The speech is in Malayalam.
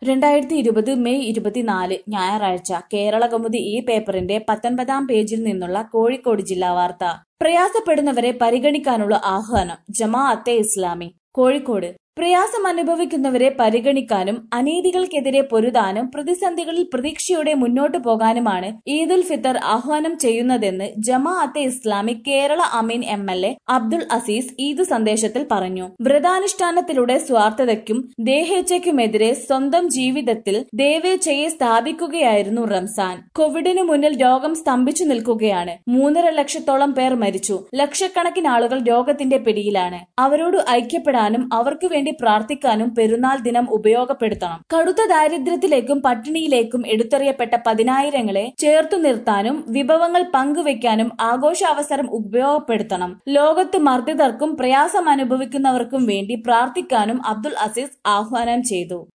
രണ്ടായിരത്തി ഇരുപത് മെയ് ഇരുപത്തിനാല് ഞായറാഴ്ച കേരളകൗമുദി ഈ പേപ്പറിന്റെ പത്തൊൻപതാം പേജിൽ നിന്നുള്ള കോഴിക്കോട് ജില്ലാ വാർത്ത പ്രയാസപ്പെടുന്നവരെ പരിഗണിക്കാനുള്ള ആഹ്വാനം ജമാഅത്തെ ഇസ്ലാമി കോഴിക്കോട് പ്രയാസം അനുഭവിക്കുന്നവരെ പരിഗണിക്കാനും അനീതികൾക്കെതിരെ പൊരുതാനും പ്രതിസന്ധികളിൽ പ്രതീക്ഷയോടെ മുന്നോട്ടു പോകാനുമാണ് ഈദുൽ ഫിത്തർ ആഹ്വാനം ചെയ്യുന്നതെന്ന് ജമാഅത്തെ ഇസ്ലാമി കേരള അമീൻ M L A Abdul Azeez Eid സന്ദേശത്തിൽ പറഞ്ഞു വ്രതാനുഷ്ഠാനത്തിലൂടെ സ്വാർത്ഥതയ്ക്കും ദേഹേച്ഛയ്ക്കുമെതിരെ സ്വന്തം ജീവിതത്തിൽ ദേവേച്ഛയെ സ്ഥാപിക്കുകയായിരുന്നു റംസാൻ കോവിഡിന് മുന്നിൽ രോഗം സ്തംഭിച്ചു നിൽക്കുകയാണ് മൂന്നര ലക്ഷത്തോളം പേർ മരിച്ചു ലക്ഷക്കണക്കിന് ആളുകൾ രോഗത്തിന്റെ പിടിയിലാണ് അവരോട് ഐക്യപ്പെടാനും അവർക്ക് വേണ്ടി പ്രാർത്ഥിക്കാനും പെരുന്നാൾ ദിനം ഉപയോഗപ്പെടുത്തണം കടുത്ത ദാരിദ്ര്യത്തിലേക്കും പട്ടിണിയിലേക്കും എടുത്തെറിയപ്പെട്ട പതിനായിരങ്ങളെ ചേർത്തു നിർത്താനും വിഭവങ്ങൾ പങ്കുവെക്കാനും ആഘോഷാവസരം ഉപയോഗപ്പെടുത്തണം ലോകത്ത് മർദ്ദിതർക്കും പ്രയാസം അനുഭവിക്കുന്നവർക്കും വേണ്ടി പ്രാർത്ഥിക്കാനും അബ്ദുൾ അസീസ് ആഹ്വാനം ചെയ്തു